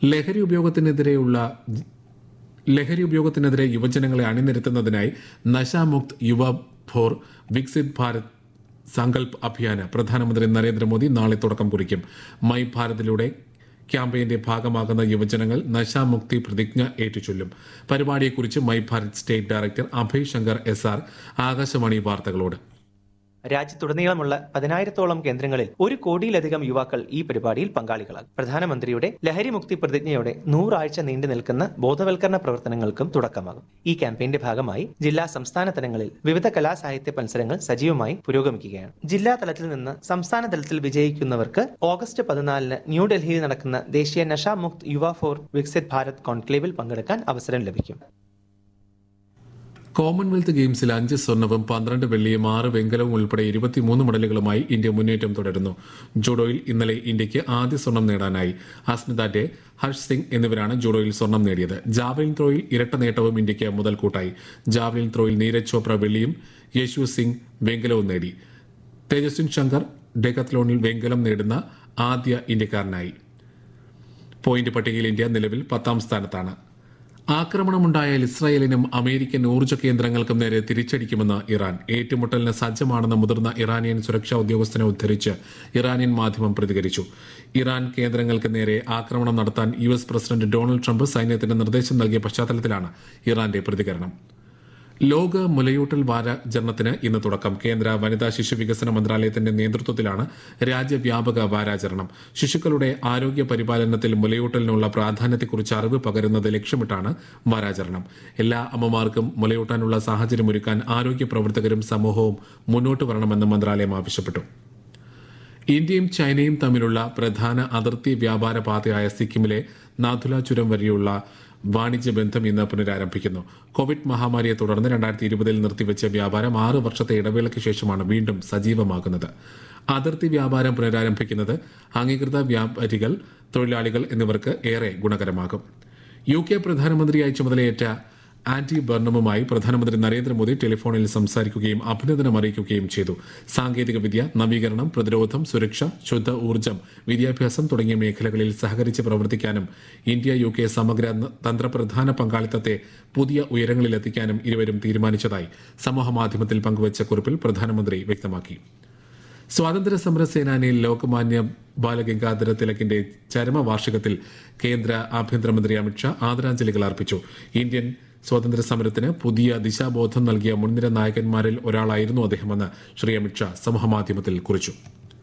ലഹരി ഉപയോഗത്തിനെതിരെയുള്ള ലഹരി ഉപയോഗത്തിനെതിരെ യുവജനങ്ങളെ അണിനിരത്തുന്നതിനായി നശാമുക്ത് യുവ ഫോർ വികസിത് ഭാരത് സങ്കൽപ് അഭിയാന് പ്രധാനമന്ത്രി നരേന്ദ്രമോദി നാളെ തുടക്കം കുറിക്കും മൈ ഭാരതിലൂടെ ക്യാമ്പയിന്റെ ഭാഗമാകുന്ന യുവജനങ്ങൾ നശാമുക്തി പ്രതിജ്ഞ ഏറ്റുചൊല്ലും പരിപാടിയെക്കുറിച്ച് my Bharat state director Abhay Shankar S R Akashvani വാർത്തകളോട് രാജ്യത്തുടനീളമുള്ള പതിനായിരത്തോളം കേന്ദ്രങ്ങളിൽ ഒരു കോടിയിലധികം യുവാക്കൾ ഈ പരിപാടിയിൽ പങ്കാളികളാകും പ്രധാനമന്ത്രിയുടെ ലഹരി മുക്തി പ്രതിജ്ഞയോടെ നൂറാഴ്ച നീണ്ടു നിൽക്കുന്ന ബോധവൽക്കരണ പ്രവർത്തനങ്ങൾക്കും തുടക്കമാകും ഈ ക്യാമ്പയിന്റെ ഭാഗമായി ജില്ലാ സംസ്ഥാന തലങ്ങളിൽ വിവിധ കലാസാഹിത്യ മത്സരങ്ങൾ സജീവമായി പുരോഗമിക്കുകയാണ് ജില്ലാ തലത്തിൽ നിന്ന് സംസ്ഥാന തലത്തിൽ വിജയിക്കുന്നവർക്ക് ഓഗസ്റ്റ് പതിനാലിന് ന്യൂഡൽഹിയിൽ നടക്കുന്ന ദേശീയ നഷാമുക്ത് യുവ ഫോർ വികസിത് ഭാരത് കോൺക്ലേവിൽ പങ്കെടുക്കാൻ അവസരം ലഭിക്കും കോമൺവെൽത്ത് ഗെയിംസിൽ അഞ്ച് സ്വർണവും പന്ത്രണ്ട് വെള്ളിയും ആറ് വെങ്കലവും ഉൾപ്പെടെ ഇരുപത്തിമൂന്ന് മെഡലുകളുമായി ഇന്ത്യ മുന്നേറ്റം തുടരുന്നു ജൂഡോയിൽ ഇന്നലെ ഇന്ത്യക്ക് ആദ്യ സ്വർണം നേടാനായി അസ്മിത ഡേ ഹർഷ് സിംഗ് എന്നിവരാണ് ജൂഡോയിൽ സ്വർണം നേടിയത് ജാവലിൻ ത്രോയിൽ ഇരട്ട നേട്ടവും ഇന്ത്യക്ക് മുതൽക്കൂട്ടായി ജാവലിൻ ത്രോയിൽ നീരജ് ചോപ്ര വെള്ളിയും യേശു സിംഗ് വെങ്കലവും നേടി തേജസ്വിൻ ശങ്കർ ഡെക്കത്ലോണിൽ വെങ്കലം നേടുന്ന ആദ്യ ഇന്ത്യക്കാരനായി പോയിന്റ് പട്ടികയിൽ ഇന്ത്യ നിലവിൽ പത്താം സ്ഥാനത്താണ് ആക്രമണമുണ്ടായാൽ ഇസ്രായേലിനും അമേരിക്കൻ ഊർജ്ജ കേന്ദ്രങ്ങൾക്കും നേരെ തിരിച്ചടിക്കുമെന്ന് ഇറാൻ ഏറ്റുമുട്ടലിന് സജ്ജമാണെന്ന മുതിർന്ന ഇറാനിയൻ സുരക്ഷാ ഉദ്യോഗസ്ഥനെ ഉദ്ധരിച്ച് ഇറാനിയൻ മാധ്യമം പ്രതികരിച്ചു ഇറാൻ കേന്ദ്രങ്ങൾക്ക് നേരെ ആക്രമണം നടത്താൻ U S president Donald Trump സൈന്യത്തിന് നിർദ്ദേശം നൽകിയ പശ്ചാത്തലത്തിലാണ് ഇറാന്റെ പ്രതികരണം ലോക മുലയൂട്ടൽ വാരാചരണത്തിന് ഇന്ന് തുടക്കം കേന്ദ്ര വനിതാ ശിശു വികസന മന്ത്രാലയത്തിന്റെ നേതൃത്വത്തിലാണ് രാജ്യവ്യാപക വാരാചരണം ശിശുക്കളുടെ ആരോഗ്യ പരിപാലനത്തിൽ മുലയൂട്ടലിനുള്ള പ്രാധാന്യത്തെക്കുറിച്ച് അറിവ് പകരുന്നത് ലക്ഷ്യമിട്ടാണ് വാരാചരണം എല്ലാ അമ്മമാർക്കും മുലയൂട്ടാനുള്ള സാഹചര്യമൊരുക്കാൻ ആരോഗ്യ പ്രവർത്തകരും സമൂഹവും മുന്നോട്ട് വരണമെന്ന് മന്ത്രാലയം ആവശ്യപ്പെട്ടു ഇന്ത്യയും ചൈനയും തമ്മിലുള്ള പ്രധാന അതിർത്തി വ്യാപാര പാതയായ സിക്കിമിലെ നാഥുല ചുരം വരെയുള്ള വാണിജ്യ ബന്ധം ഇന്ന് പുനരാരംഭിക്കുന്നു കോവിഡ് മഹാമാരിയെ തുടർന്ന് രണ്ടായിരത്തി ഇരുപതിൽ നിർത്തിവെച്ച വ്യാപാരം ആറ് വർഷത്തെ ഇടവേളയ്ക്ക് ശേഷമാണ് വീണ്ടും സജീവമാകുന്നത് അതിർത്തി വ്യാപാരം പുനരാരംഭിക്കുന്നത് അംഗീകൃത വ്യാപാരികൾ തൊഴിലാളികൾ എന്നിവർക്ക് ഏറെ ഗുണകരമാകും യു കെ പ്രധാനമന്ത്രിയായി ചുമതലയേറ്റ ആന്റി ബർണമുമായി പ്രധാനമന്ത്രി നരേന്ദ്രമോദി ടെലിഫോണിൽ സംസാരിക്കുകയും അഭിനന്ദനം അറിയിക്കുകയും ചെയ്തു സാങ്കേതികവിദ്യ നവീകരണം പ്രതിരോധം സുരക്ഷ ശുദ്ധ ഊർജ്ജം വിദ്യാഭ്യാസം തുടങ്ങിയ മേഖലകളിൽ സഹകരിച്ച് പ്രവർത്തിക്കാനും ഇന്ത്യ യു കെ സമഗ്ര തന്ത്രപ്രധാന പങ്കാളിത്തത്തെ പുതിയ ഉയരങ്ങളിലെത്തിക്കാനും ഇരുവരും തീരുമാനിച്ചതായി സമൂഹമാധ്യമത്തിൽ പങ്കുവച്ച കുറിപ്പിൽ പ്രധാനമന്ത്രി വ്യക്തമാക്കി സ്വാതന്ത്ര്യ സമര സേനാനി ലോകമാന്യ ബാലഗംഗാധര തിലകിന്റെ ചരമവാർഷികത്തിൽ കേന്ദ്ര ആഭ്യന്തരമന്ത്രി അമിത്ഷാ ആദരാഞ്ജലികൾ അർപ്പിച്ചു ഇന്ത്യൻ സ്വാതന്ത്ര്യ സമരത്തിന് പുതിയ ദിശാബോധം നൽകിയ മുൻനിര നായകന്മാരിൽ ഒരാളായിരുന്നു അദ്ദേഹമെന്ന് ശ്രീ അമിത്ഷാ സമൂഹമാധ്യമത്തിൽ കുറിച്ചു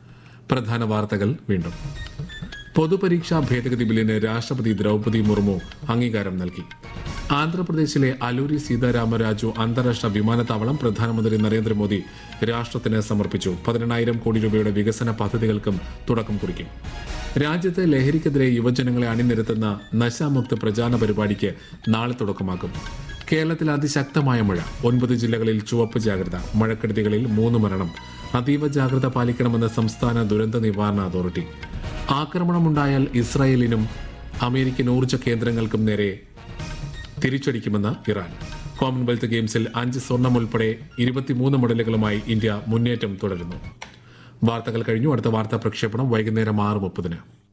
പ്രധാന വാർത്തകൾ വീണ്ടും പൊതുപരീക്ഷാ ഭേദഗതി ബില്ലിന് രാഷ്ട്രപതി ദ്രൗപദി മുർമു അംഗീകാരം നൽകി ആന്ധ്രാപ്രദേശിലെ അലൂരി സീതാരാമരാജു അന്താരാഷ്ട്ര വിമാനത്താവളം പ്രധാനമന്ത്രി നരേന്ദ്രമോദി രാഷ്ട്രത്തിന് സമർപ്പിച്ചു പതിനെണ്ണായിരം കോടി രൂപയുടെ വികസന പദ്ധതികൾക്കും തുടക്കം കുറിക്കും രാജ്യത്തെ ലഹരിക്കെതിരെ യുവജനങ്ങളെ അണിനിരത്തുന്ന നശാമുക്ത പ്രചാരണ പരിപാടിക്ക് നാളെ തുടക്കമാകും കേരളത്തിൽ അതിശക്തമായ മഴ ഒൻപത് ജില്ലകളിൽ ചുവപ്പ് ജാഗ്രത മഴക്കെടുതികളിൽ മൂന്ന് മരണം അതീവ ജാഗ്രത പാലിക്കണമെന്ന് സംസ്ഥാന ദുരന്ത നിവാരണ അതോറിറ്റി ആക്രമണമുണ്ടായാൽ ഇസ്രായേലിനും അമേരിക്കൻ ഊർജ്ജ കേന്ദ്രങ്ങൾക്കും നേരെ തിരിച്ചടിക്കുമെന്ന് ഇറാൻ കോമൺവെൽത്ത് ഗെയിംസിൽ അഞ്ച് സ്വർണം ഉൾപ്പെടെ ഇരുപത്തിമൂന്ന് മെഡലുകളുമായി ഇന്ത്യ മുന്നേറ്റം തുടരുന്നു വാർത്തകൾ കഴിഞ്ഞു അടുത്ത വാർത്താ പ്രക്ഷേപണം വൈകുന്നേരം ആറ് മുപ്പതിന്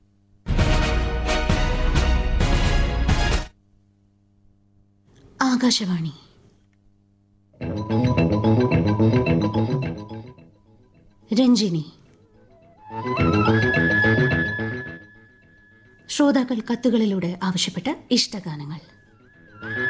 ആകാശവാണി രഞ്ജിനി ശ്രോതാക്കൾ കത്തുകളിലൂടെ ആവശ്യപ്പെട്ട ഇഷ്ടഗാനങ്ങൾ